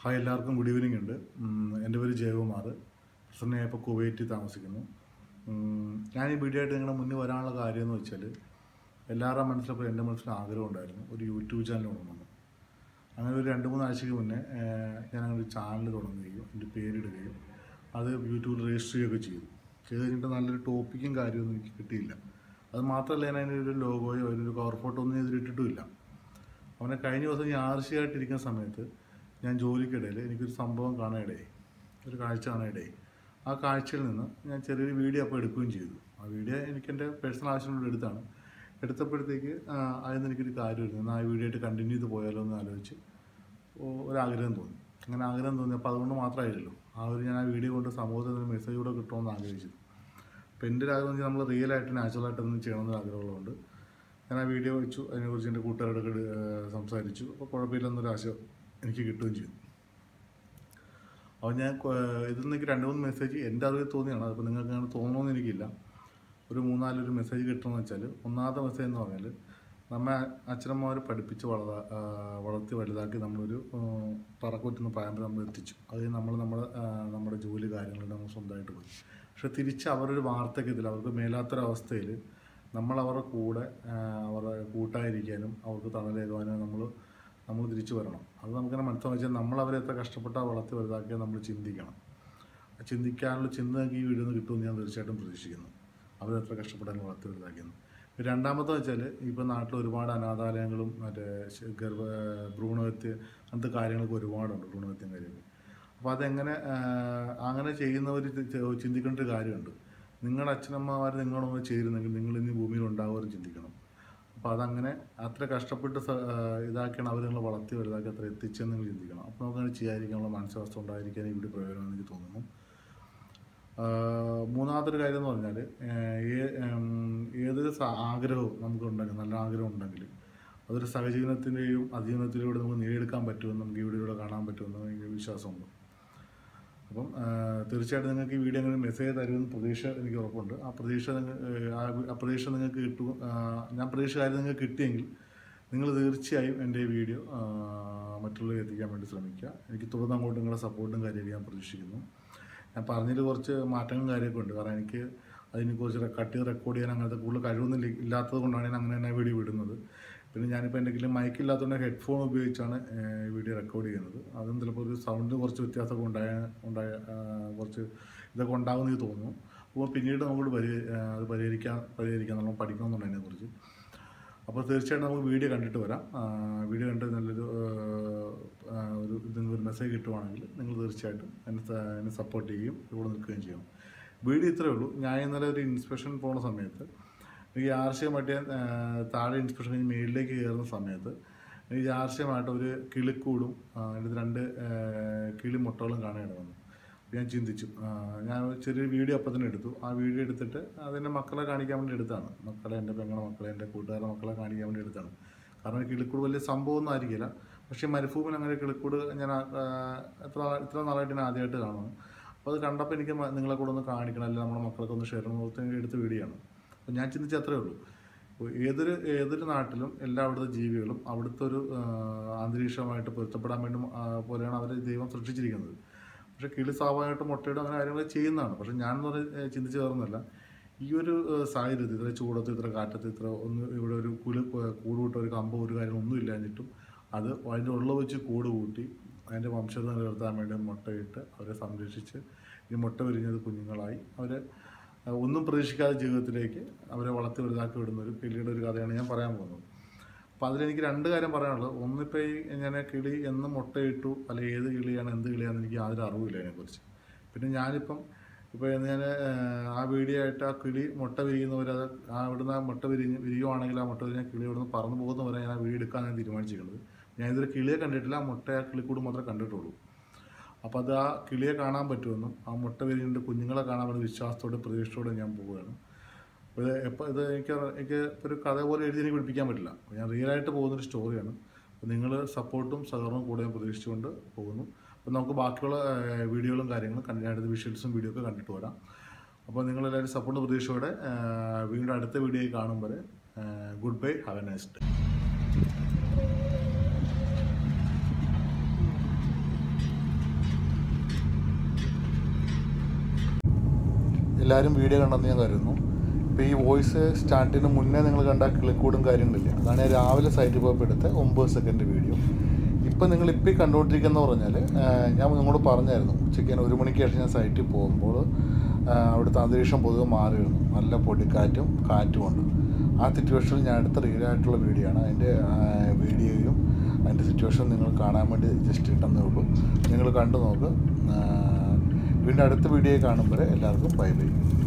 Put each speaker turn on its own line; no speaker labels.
hi എല്ലാവർക്കും good evening ഉണ്ട് ഉം, എൻ്റെ പേര് ജയകുമാർ പ്രസന്ന ഇപ്പോൾ കുവൈറ്റിൽ താമസിക്കുന്നു ഉം, ഞാൻ ഈ വീഡിയോ ആയിട്ട് നിങ്ങളുടെ മുന്നിൽ വരാനുള്ള കാര്യം എന്ന് വെച്ചാൽ എല്ലാവരുടെയും മനസ്സിലപ്പോൾ എൻ്റെ മനസ്സിൽ ആഗ്രഹം ഉണ്ടായിരുന്നു ഒരു യൂട്യൂബ് ചാനൽ തുടങ്ങണം അങ്ങനെ ഒരു രണ്ട് മൂന്ന് ആഴ്ചയ്ക്ക് മുന്നേ ഏഹ്, ഞാൻ അങ്ങനെ ഒരു ചാനൽ തുടങ്ങുകയും എൻ്റെ പേരിടുകയും അത് യൂട്യൂബിൽ രജിസ്റ്റർ ചെയ്യുകയൊക്കെ ചെയ്തു ചെയ്ത് കഴിഞ്ഞിട്ട് നല്ലൊരു ടോപ്പിക്കും കാര്യമൊന്നും എനിക്ക് കിട്ടിയില്ല അത് മാത്രമല്ല ഞാൻ അതിനൊരു ലോഗോയോ അതിനൊരു കവർ ഫോട്ടോ ഒന്നും ഇതിലിട്ടിട്ടുമില്ല അവനെ കഴിഞ്ഞ ദിവസം ഞാൻ ആർശിയായിട്ടിരിക്കുന്ന സമയത്ത് ഞാൻ ജോലിക്കിടയിൽ എനിക്കൊരു സംഭവം കാണാനിടയായി ഒരു കാഴ്ച കാണാനിടയായി ആ കാഴ്ചയിൽ നിന്ന് ഞാൻ ചെറിയൊരു വീഡിയോ അപ്പോൾ എടുക്കുകയും ചെയ്തു ആ വീഡിയോ എനിക്ക് എൻ്റെ പേഴ്സണൽ ആവശ്യത്തിനോട് എടുത്താണ് എടുത്തപ്പോഴത്തേക്ക് ആ, അതിൽ നിന്ന് എനിക്കൊരു കാര്യം വരുന്നു എന്നാൽ ആ വീഡിയോ ആയിട്ട് കണ്ടിന്യൂ ചെയ്ത് പോയാലോ എന്ന് ആലോചിച്ച് ഓ- ഒരാഗ്രഹം തോന്നി അങ്ങനെ ആഗ്രഹം തോന്നി അപ്പോൾ അതുകൊണ്ട് മാത്രമായില്ലല്ലോ ആ ഒരു ഞാൻ ആ വീഡിയോ കൊണ്ട് സമൂഹത്തിൽ ഒരു മെസ്സേജ് കൂടെ കിട്ടുമെന്ന് ആഗ്രഹിച്ചു അപ്പോൾ എൻ്റെ ഒരു ആഗ്രഹം എന്ന് വെച്ചാൽ നമ്മൾ റിയൽ ആയിട്ട് നാച്ചുറലായിട്ട് ഒന്നും ചെയ്യണമെന്ന് ആഗ്രഹമുള്ളതുകൊണ്ട് ഞാൻ ആ വീഡിയോ വെച്ചു അതിനെക്കുറിച്ച് എൻ്റെ കൂട്ടുകാരോടൊക്കെ ഡി- ഏഹ് സംസാരിച്ചു അപ്പോൾ കുഴപ്പമില്ലെന്നൊരു ആശ എനിക്ക് കിട്ടുകയും ചെയ്തു അപ്പോൾ ഞാൻ കൊ- ഇതിൽ നിന്ന് എനിക്ക് രണ്ട് മൂന്ന് മെസ്സേജ് എൻ്റെ അറിവിൽ തോന്നിയാണ് അതിപ്പോൾ നിങ്ങൾക്ക് അങ്ങനെ തോന്നണമെന്ന് എനിക്കില്ല ഒരു മൂന്നാലൊരു മെസ്സേജ് കിട്ടണമെന്ന് വെച്ചാൽ ഒന്നാമത്തെ മെസ്സേജ് എന്ന് പറഞ്ഞാൽ നമ്മെ അച്ഛനമ്മമാർ പഠിപ്പിച്ച് വളത ആ, വളർത്തി വലുതാക്കി നമ്മളൊരു പറക്കുറ്റുന്ന പ്രായം നമ്മൾ എത്തിച്ചു അത് നമ്മൾ നമ്മുടെ ആ, നമ്മുടെ ജോലി കാര്യങ്ങളിൽ നമ്മൾ സ്വന്തമായിട്ട് പോയി പക്ഷെ തിരിച്ച് അവരൊരു വാർദ്ധക്യത്തിൽ അവർക്ക് മേലാത്തൊരവസ്ഥയിൽ നമ്മൾ അവരുടെ കൂടെ ആ, അവരുടെ കൂട്ടായിരിക്കാനും അവർക്ക് തണലേകാനും നമ്മൾ നമ്മൾ തിരിച്ചു വരണം അത് നമുക്കിങ്ങനെ മനസ്സിലാക്കി വെച്ചാൽ നമ്മൾ അവരെ എത്ര കഷ്ടപ്പെട്ടാൽ വളർത്തി വലുതാക്കിയാൽ നമ്മൾ ചിന്തിക്കണം ആ ചിന്തിക്കാനുള്ള ചിന്ത നമുക്ക് ഈ വീഡിയോ നിന്ന് കിട്ടുമെന്ന് ഞാൻ തീർച്ചയായിട്ടും പ്രതീക്ഷിക്കുന്നു അവരെത്ര കഷ്ടപ്പെട്ടാലും വളർത്തി വലുതാക്കിയെന്ന് പിന്നെ രണ്ടാമത്തെ വെച്ചാൽ ഇപ്പോൾ നാട്ടിൽ ഒരുപാട് അനാഥാലയങ്ങളും മറ്റേ ശ- ഗർഭ ഭ്രൂണഹത്യ അങ്ങനത്തെ കാര്യങ്ങളൊക്കെ ഒരുപാടുണ്ട് ഭ്രൂണഹത്യം കാര്യങ്ങൾ അപ്പോൾ അതെങ്ങനെ ആ, അങ്ങനെ ചെയ്യുന്നവർ ചിന്തിക്കേണ്ട ഒരു കാര്യമുണ്ട് നിങ്ങളുടെ അച്ഛനമ്മമാർ നിങ്ങളൊന്ന് ചേരുന്നെങ്കിൽ നിങ്ങൾ ഇനി ഭൂമിയിൽ ഉണ്ടാവുമെന്ന് ചിന്തിക്കണം അപ്പോൾ അതങ്ങനെ അത്ര കഷ്ടപ്പെട്ട് സ- ആ, ഇതാക്കിയാണ് അവർ നിങ്ങളെ വളർത്തി വലുതാക്കി അത്ര എത്തിച്ചെന്ന് നിങ്ങൾ ചിന്തിക്കണം അപ്പോൾ നമുക്കങ്ങനെ ചെയ്യാതിരിക്കാനുള്ള മാനസികാവസ്ഥ ഉണ്ടായിരിക്കാൻ ഇവിടെ പ്രയോജനമെന്ന് എനിക്ക് തോന്നുന്നു ആഹ് മൂന്നാമതൊരു കാര്യം എന്ന് പറഞ്ഞാൽ ഏതൊരു സ- ആഗ്രഹവും നമുക്കുണ്ടെങ്കിൽ നല്ല ആഗ്രഹം ഉണ്ടെങ്കിൽ അതൊരു സഹജീവനത്തിൻ്റെയും അതിജീവനത്തിലൂടെ നമുക്ക് നേടിയെടുക്കാൻ പറ്റുമെന്ന് നമുക്ക് ഈ വീഡിയോയിലൂടെ കാണാൻ പറ്റുമെന്ന് എനിക്ക് വിശ്വാസമുണ്ട് അപ്പം ആഹ് തീർച്ചയായിട്ടും നിങ്ങൾക്ക് ഈ വീഡിയോ അങ്ങനെ മെസ്സേജ് തരുമെന്ന് പ്രതീക്ഷ എനിക്ക് ഉറപ്പുണ്ട് ആ പ്രതീക്ഷ നിങ്ങൾ ആ വി- ആ പ്രതീക്ഷ നിങ്ങൾക്ക് കിട്ടും ആഹ് ഞാൻ പ്രതീക്ഷ കാര്യം നിങ്ങൾക്ക് കിട്ടിയെങ്കിൽ നിങ്ങൾ തീർച്ചയായും എൻ്റെ ഈ വീഡിയോ ആഹ് മറ്റുള്ളവരെ എത്തിക്കാൻ വേണ്ടി ശ്രമിക്കുക എനിക്ക് തുടർന്ന് അങ്ങോട്ട് നിങ്ങളുടെ സപ്പോർട്ടും കാര്യമൊക്കെ ഞാൻ പ്രതീക്ഷിക്കുന്നു ഞാൻ പറഞ്ഞതിൽ കുറച്ച് മാറ്റങ്ങളും കാര്യമൊക്കെ ഉണ്ട് കാരണം എനിക്ക് അതിനെ കുറിച്ച് കട്ട് ചെയ്ത് റെക്കോർഡ് ചെയ്യാൻ അങ്ങനത്തെ കൂടുതൽ കഴിവൊന്നും ഇല്ല- ഇല്ലാത്തത് കൊണ്ടാണ് ഞാൻ അങ്ങനെ തന്നെ വീഡിയോ വിടുന്നത് പിന്നെ ഞാനിപ്പോൾ എൻ്റെ കയ്യിൽ മൈക്ക് ഇല്ലാത്തതുകൊണ്ട് ഹെഡ്ഫോൺ ഉപയോഗിച്ചാണ് ഏഹ്, വീഡിയോ റെക്കോർഡ് ചെയ്യുന്നത് അതും ചിലപ്പോൾ ഒരു സൗണ്ട് കുറച്ച് വ്യത്യാസമൊക്കെ ഉണ്ടായ ഉണ്ടായ ആഹ്, കുറച്ച് ഇതൊക്കെ ഉണ്ടാകുമെന്ന് എനിക്ക് തോന്നുന്നു അപ്പോൾ പിന്നീട് നമുക്ക് പരി ആഹ്, അത് പരിഹരിക്കാൻ പരിഹരിക്കാൻ നമ്മൾ പഠിക്കണമെന്നുണ്ട് അതിനെക്കുറിച്ച് അപ്പോൾ തീർച്ചയായിട്ടും നമുക്ക് വീഡിയോ കണ്ടിട്ട് വരാം ആഹ്, വീഡിയോ കണ്ട് നല്ലൊരു ആഹ്, ആഹ്, ഒരു നിങ്ങൾക്ക് ഒരു മെസ്സേജ് കിട്ടുവാണെങ്കിൽ നിങ്ങൾ തീർച്ചയായിട്ടും എന്നെ സ- എന്നെ സപ്പോർട്ട് ചെയ്യുകയും ഇവിടെ നിൽക്കുകയും ചെയ്യണം വീഡിയോ ഇത്രയേ ഉള്ളൂ ഞാൻ ഇന്നലെ ഒരു ഇൻസ്പെക്ഷൻ പോകുന്ന സമയത്ത് എനിക്ക് യാർഷികമായിട്ട് ഞാൻ ആഹ്, താഴെ ഇൻസ്പെക്ഷൻ കഴിഞ്ഞ് മേളിലേക്ക് കയറുന്ന സമയത്ത് എനിക്ക് യാർഷികമായിട്ട് ഒരു കിളിക്കൂടും ആഹ്, അതിനകത്ത് രണ്ട് ആഹ്, കിളി മുട്ടകളും കാണാനായിട്ട് വന്നു അപ്പോൾ ഞാൻ ചിന്തിച്ചു ആഹ്, ഞാൻ ഒരു ചെറിയൊരു വീഡിയോ അപ്പം തന്നെ എടുത്തു ആ വീഡിയോ എടുത്തിട്ട് അതെൻ്റെ മക്കളെ കാണിക്കാൻ വേണ്ടി എടുത്താണ് മക്കളെ എൻ്റെ പെങ്ങളുടെ മക്കളെ എൻ്റെ കൂട്ടുകാരുടെ മക്കളെ കാണിക്കാൻ വേണ്ടി എടുത്താണ് കാരണം ഈ കിളിക്കൂട് വലിയ സംഭവമൊന്നും ആയിരിക്കില്ല പക്ഷേ മരുഭൂമിയിൽ അങ്ങനെ കിളിക്കൂട് ഞാൻ ആഹ്, എത്ര ഇത്ര നാളായിട്ട് ഞാൻ ആദ്യമായിട്ട് കാണുന്നു അപ്പോൾ അത് കണ്ടപ്പോൾ എനിക്ക് മ- നിങ്ങളെ കൂടെ ഒന്ന് കാണിക്കണം അല്ലെങ്കിൽ നമ്മുടെ മക്കളൊക്കെ ഒന്ന് ഷെയർ ചെയ്യണം ഓർത്ത് ഞാൻ എടുത്ത വീഡിയോ ആണ് അപ്പോൾ ഞാൻ ചിന്തിച്ച അത്രേ ഉള്ളൂ ഇപ്പോൾ ഏതൊരു ഏതൊരു നാട്ടിലും എല്ലാ അവിടുത്തെ ജീവികളും അവിടുത്തെ ഒരു ആഹ്, അന്തരീക്ഷമായിട്ട് പൊരുത്തപ്പെടാൻ വേണ്ടി ആ, പോലെയാണ് അവർ ദൈവം സൃഷ്ടിച്ചിരിക്കുന്നത് പക്ഷേ കിളി സ്വാഭാവികമായിട്ടും മുട്ടയിടും അങ്ങനെ കാര്യങ്ങൾ ചെയ്യുന്നതാണ് പക്ഷേ ഞാൻ എന്ന് പറഞ്ഞ ചിന്തിച്ച് കയറുന്നില്ല ഈ ഒരു ഏഹ്, സാഹചര്യത്തിൽ ഇത്ര ചൂടത്ത് ഇത്ര കാറ്റത്ത് ഇത്ര ഒന്ന് ഇവിടെ ഒരു കുല് കൂട് കൂട്ട ഒരു കമ്പോ ഒരു കാര്യം ഒന്നും ഇല്ലാഞ്ഞിട്ടും അത് അതിൻ്റെ ഉള്ള വെച്ച് കൂട് കൂട്ടി അതിൻ്റെ വംശത നിലനിർത്താൻ വേണ്ടി മുട്ടയിട്ട് അവരെ സംരക്ഷിച്ച് ഈ മുട്ട വിരിഞ്ഞത് കുഞ്ഞുങ്ങളായി അവരെ ഏഹ്, ഒന്നും പ്രതീക്ഷിക്കാതെ ജീവിതത്തിലേക്ക് അവരെ വളർത്തി വലുതാക്കി വിടുന്ന ഒരു കിളിയുടെ ഒരു കഥയാണ് ഞാൻ പറയാൻ പോകുന്നത് അപ്പോൾ അതിലെനിക്ക് രണ്ട് കാര്യം പറയാനുള്ളത് ഒന്നിപ്പോൾ ഈ ഞാൻ കിളി എന്ന് മുട്ടയിട്ടു അല്ലെ ഏത് കിളിയാണ് എന്ത് കിളിയാണെന്ന് എനിക്ക് യാതൊരു അറിവില്ല അതിനെക്കുറിച്ച് പിന്നെ ഞാനിപ്പം ഇപ്പോൾ ഞാൻ ആ വീഡിയോ ആയിട്ട് ആ കിളി മുട്ട വിരിയുന്നവരെ അത് ആ ഇവിടുന്ന് ആ മുട്ട വിരിഞ്ഞ് വിരിയുവാണെങ്കിൽ ആ മുട്ട വിരിഞ്ഞ കിളി ഇവിടുന്ന് പറന്നു പോകുന്നവരെ ഞാൻ ആ വീഡിയോ എടുക്കാൻ ഞാൻ തീരുമാനിച്ചിരിക്കുന്നത് ഞാൻ ഇതൊരു കിളിയെ കണ്ടിട്ടില്ല ആ മുട്ട ആ കിളിക്കൂട് മാത്രമേ കണ്ടിട്ടുള്ളൂ അപ്പോൾ അത് ആ കിളിയെ കാണാൻ പറ്റുമെന്നും ആ മുട്ട വിരിഞ്ഞിട്ട് കുഞ്ഞുങ്ങളെ കാണാൻ പറ്റുന്ന വിശ്വാസത്തോടെ പ്രതീക്ഷയോടെ ഞാൻ പോവുകയാണ് അപ്പോൾ ഇത് എപ്പോൾ ഇത് എനിക്ക് എനിക്ക് ഒരു കഥ പോലെ എഴുതി എനിക്ക് പിടിപ്പിക്കാൻ പറ്റില്ല അപ്പോൾ ഞാൻ റിയലായിട്ട് പോകുന്നൊരു സ്റ്റോറിയാണ് അപ്പോൾ നിങ്ങൾ സപ്പോർട്ടും സഹകരണവും കൂടെ ഞാൻ പ്രതീക്ഷിച്ചുകൊണ്ട് പോകുന്നു അപ്പോൾ നമുക്ക് ബാക്കിയുള്ള ഏഹ്, വീഡിയോകളും കാര്യങ്ങളും കണ്ടി അടുത്ത വിഷ്വൽസും വീഡിയോ ഒക്കെ കണ്ടിട്ട് വരാം അപ്പോൾ നിങ്ങളെല്ലാവരും സപ്പോർട്ട് പ്രതീക്ഷയോടെ ഏഹ്, വീണ്ടും അടുത്ത വീഡിയോയിൽ കാണും വരെ good bye have a nice day എല്ലാവരും വീഡിയോ കണ്ടെന്ന് ഞാൻ കരുതുന്നു ഇപ്പോൾ ഈ വോയിസ് സ്റ്റാർട്ട് ചെയ്യുന്ന മുന്നേ നിങ്ങൾ കണ്ട ക്ലിക്കൂടും കാര്യങ്ങളില്ല അതാണ് ഞാൻ രാവിലെ സൈറ്റിൽ പോയപ്പോൾ എടുത്ത ഒമ്പത് സെക്കൻഡ് വീഡിയോ ഇപ്പം നിങ്ങൾ ഇപ്പോൾ ഈ കണ്ടുകൊണ്ടിരിക്കുന്ന പറഞ്ഞാൽ ഞാൻ നിങ്ങളോട് പറഞ്ഞായിരുന്നു ഉച്ചയ്ക്ക് ഞാൻ ഒരു മണിക്ക് ശേഷം ഞാൻ സൈറ്റിൽ പോകുമ്പോൾ ആ, അവിടുത്തെ അന്തരീക്ഷം പൊതുവെ മാറിയിരുന്നു നല്ല പൊടിക്കാറ്റും കാറ്റുമുണ്ട് ആ സിറ്റുവേഷനിൽ ഞാൻ എടുത്ത റിയലായിട്ടുള്ള വീഡിയോ ആണ് അതിൻ്റെ വീഡിയോയും അതിൻ്റെ സിറ്റുവേഷൻ നിങ്ങൾ കാണാൻ വേണ്ടി ജസ്റ്റ് ഇട്ടെന്നേ ഉള്ളൂ നിങ്ങൾ കണ്ടു നോക്ക് ആ, വീണ്ടും അടുത്ത വീഡിയോ കാണുമ്പോൾ എല്ലാവർക്കും ബൈ ബൈ